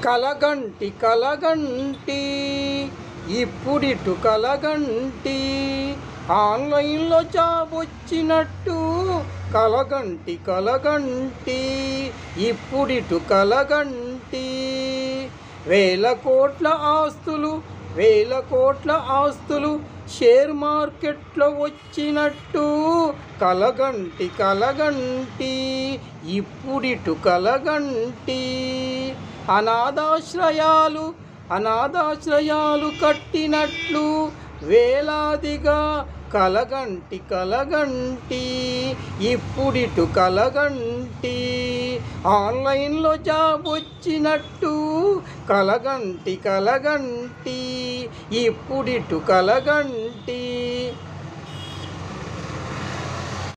కలగంటి కలగంటి ఇప్పుడిటు కలగంటి ఆన్లైన్లో జాబ్ వచ్చినట్టు కలగంటి కలగంటి ఇప్పుడిటు కలగంటి వేల కోట్ల ఆస్తులు వేల కోట్ల ఆస్తులు షేర్ మార్కెట్లో వచ్చినట్టు కలగంటి కలగంటి ఇప్పుడిటు కలగంటి అనాథాశ్రయాలు అనాథాశ్రయాలు కట్టినట్లు వేలాదిగా కలగంటి కలగంటి ఇప్పుడిటు కలగంటి ఆన్లైన్లో జాబ్ వచ్చినట్టు కలగంటి కలగంటి ఇప్పుడిటు కలగంటి